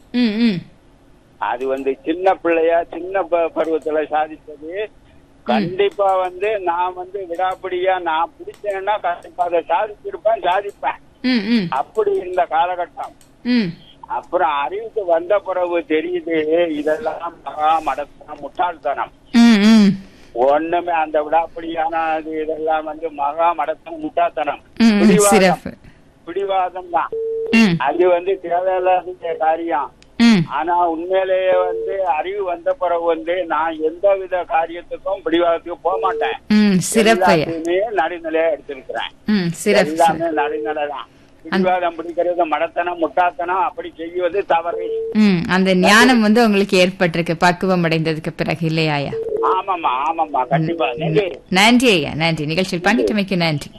ம் ம் அது வந்து சின்ன பிள்ளையா சின்ன ப- பருவத்துல சாதிச்சது கண்டிப்பா வந்து நான் வந்து விடாப்பிடியா நான் பிடிச்சேன்னா கண்டிப்பா அதை சாதிச்சிருப்பேன் சாதிப்பேன் ம் ம் அப்படி இருந்த காலகட்டம் ம் அப்புறம் அறிவுக்கு வந்த பிறகு தெரியுது இதெல்லாம் மகா மடத்தனம் முட்டாள்தனம் ம் ம் ஒண்ணுமே அந்த விடாப்பிடியான அது இதெல்லாம் வந்து மகா மடத்தனம் முட்டாள்தனம் ம், ம், பிடிவாதம் சிறப்பு பிடிவாதம் தான் ம் அது வந்து தேவையில்லாத காரியம் ம் ஆனா உண்மையிலேயே வந்து அறிவு வந்த பிறகு வந்து நான் எந்த வித காரியத்துக்கும் பிடிவாதத்துக்கு போக மாட்டேன் ம் சிறப்பையா எல்லாத்தையுமே நடுநிலையா எடுத்திருக்கிறேன் ம் சிறப்பு சிறப்பு. எல்லாமே நடுநிலை தான் பிடிவாதம் பிடிக்கிறது மடத்தனம் முட்டாத்தனம் அப்படி செய்வது தவறு ம் அந்த ஞானம் வந்து உங்களுக்கு ஏற்பட்டிருக்கு பக்குவம் அடைந்ததுக்கு பிறகு இல்லையாயா ஆமாம்மா ஆமாம்மா கண்டிப்பா நன்றி நன்றி ஐயா நன்றி நிகழ்ச்சியில் பங்கிட்டமைக்கு நன்றி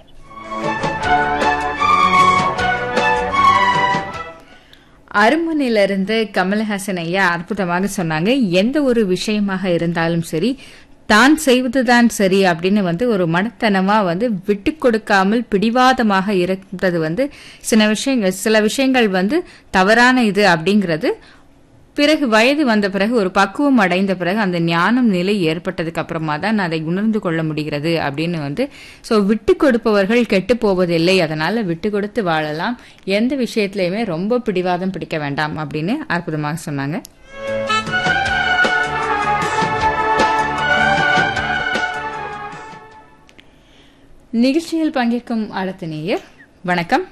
அருமனையிலிருந்து கமலஹாசன் ஐயா அற்புதமாக சொன்னாங்க எந்த ஒரு விஷயமாக இருந்தாலும் சரி தான் செய்வதுதான் சரி அப்படின்னு வந்து ஒரு மனத்தனமா வந்து விட்டு கொடுக்காமல் பிடிவாதமாக இருந்தது வந்து சில விஷயங்கள் சில விஷயங்கள் வந்து தவறான இது அப்படிங்கிறது பிறகு வயது வந்த பிறகு ஒரு பக்குவம் அடைந்த பிறகு அந்த ஞானம் நிலை ஏற்பட்டதுக்கு அப்புறமா தான் அதை உணர்ந்து கொள்ள முடிகிறது அப்படின்னு வந்து ஸோ விட்டு கொடுப்பவர்கள் கெட்டு போவதில்லை அதனால விட்டு கொடுத்து வாழலாம் எந்த விஷயத்திலையுமே ரொம்ப பிடிவாதம் பிடிக்க வேண்டாம் அப்படின்னு அற்புதமாக சொன்னாங்க நிகழ்ச்சியில் பங்கேற்கும் அடுத்த நேயர் வணக்கம்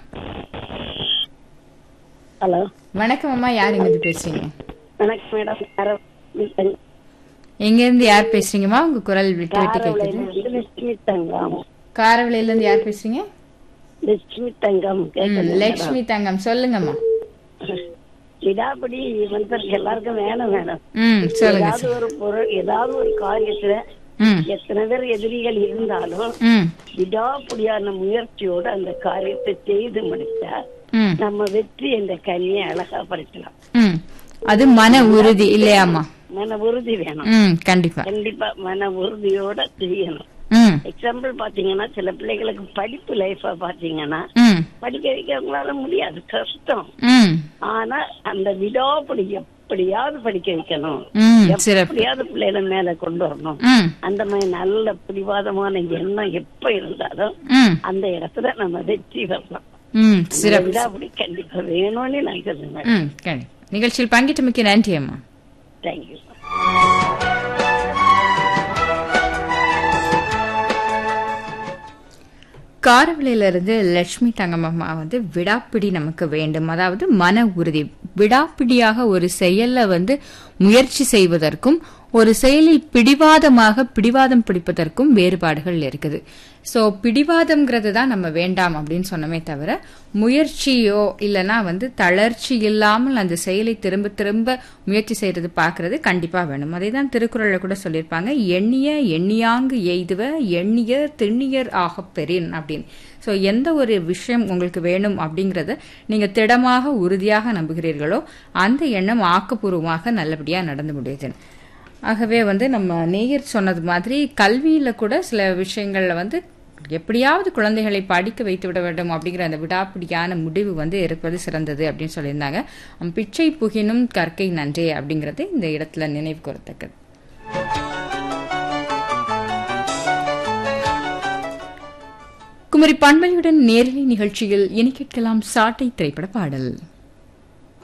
ஹலோ வணக்கம் அம்மா யார் இங்கிருந்து பேசுறீங்க வணக்கம் மேடம் யாரோ எங்க இருந்து யார் பேசுறீங்கம்மா உங்க குரல் விட்டு விட்டு கேக்குது லட்சுமி தங்கம் காரவளையில இருந்து யார் பேசுறீங்க லட்சுமி தங்கம் ம், கேட்குது லட்சுமி தங்கம் சொல்லுங்கம்மா விடாப்படி மனுஷருக்கு எல்லாருக்கும் வேணும் மேடம் ம் சொல்லுங்க ஏதாவது ஒரு பொருள் ஏதாவது ஒரு காரியத்துல ம் எத்தனை பேர் எதிரிகள் இருந்தாலும் ம் விடாப்படியான முயற்சியோட அந்த காரியத்தை செய்து முடிச்சா ம் நம்ம வெற்றி என்ற கனியை அழகா பறிக்கலாம் ம் அது மன உறுதி இல்லையாம்மா மன உறுதி வேணும் ம் கண்டிப்பா கண்டிப்பா மன உறுதியோட செய்யணும் ம் எக்ஸாம்பிள் பாத்தீங்கன்னா சில பிள்ளைகளுக்கு படிப்பு லைஃபா பாத்தீங்கன்னா ம் படிக்க வைக்க அவங்களால முடியாது கஷ்டம் ம் ஆனா அந்த விடாப்படி எப்படியாவது படிக்க வைக்கணும் ம் சிறப்பு எப்படியாவது பிள்ளைகளை மேல கொண்டு வரணும் ம் அந்த மாதிரி நல்ல பிடிவாதமான எண்ணம் எப்ப இருந்தாலும் ம் அந்த இடத்துல நம்ம வெற்றி வரலாம் ம் சிறப்பு விடாப்படி கண்டிப்பா வேணும்னு நான் சொல்லுவேன் ம் கண்டிப்பா நிகழ்ச்சியில் பங்கிட்டமைக்கு நன்றி அம்மா தேங்க்யூ காரவளையிலிருந்து லட்சுமி தங்கம்மா வந்து விடாப்பிடி நமக்கு வேண்டும் அதாவது மன உறுதி விடாப்பிடியாக ஒரு செயல்ல வந்து முயற்சி செய்வதற்கும் ஒரு செயலில் பிடிவாதமாக பிடிவாதம் பிடிப்பதற்கும் வேறுபாடுகள் இருக்குது சோ பிடிவாதம்ங்கிறது தான் நம்ம வேண்டாம் அப்படின்னு சொன்னமே தவிர முயற்சியோ இல்லனா வந்து தளர்ச்சி இல்லாமல் அந்த செயலை திரும்ப திரும்ப முயற்சி செய்யறது பார்க்கறது கண்டிப்பா வேணும் அதை தான் திருக்குறள்ல கூட சொல்லியிருப்பாங்க எண்ணிய எண்ணியாங்கு எய்துவ எண்ணிய திண்ணியர் ஆகப் பெறின் அப்படின்னு ஸோ எந்த ஒரு விஷயம் உங்களுக்கு வேணும் அப்படிங்கறத நீங்க திடமாக உறுதியாக நம்புகிறீர்களோ அந்த எண்ணம் ஆக்கப்பூர்வமாக நல்லபடியா நடந்து முடியுது ஆகவே வந்து நம்ம நேயர் சொன்னது மாதிரி கல்வியில கூட சில விஷயங்கள்ல வந்து எப்படியாவது குழந்தைகளை படிக்க வைத்து விட வேண்டும் அப்படிங்கிற அந்த விடாப்பிடியான முடிவு வந்து இருப்பது சிறந்தது அப்படின்னு சொல்லியிருந்தாங்க அம் பிச்சை புகினும் கற்கை நன்றே அப்படிங்கறது இந்த இடத்துல நினைவு கூறத்தக்கது குமரி பண்பலையுடன் நேரலை நிகழ்ச்சியில் இனி கேட்கலாம் சாட்டை திரைப்பட பாடல்